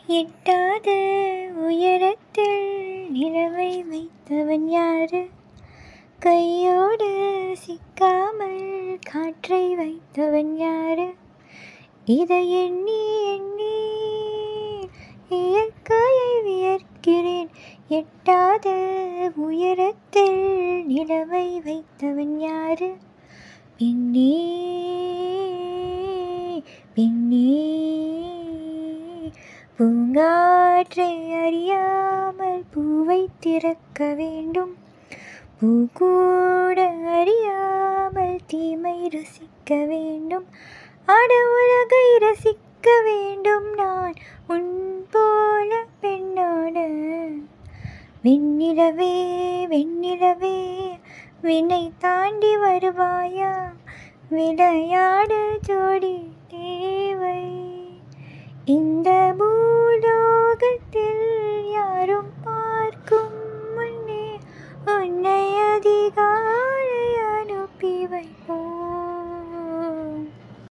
எட்டாத உயரத்தில் நிலவை வைத்தவன் யாரு கையோடு சிக்காமல் காற்றை வைத்தவன் யாரு இதை எண்ணி எண்ணி இயற்கையை வியர்க்கிறேன் எட்டாத உயரத்தில் நிலவை வைத்தவன் யாரு பெண்ணே பெண்ணே பூங்காற்றை அறியாமல் பூவை திறக்க வேண்டும் பூ கூட அறியாமல் தீமை ரசிக்க வேண்டும் அட உலகை ரசிக்க வேண்டும் நான் உன் போல பெண்ணான வெண்ணிலவே வெண்ணிலவே வினை தாண்டி வருவாயா விளையாட ஜோடி தேவை இந்த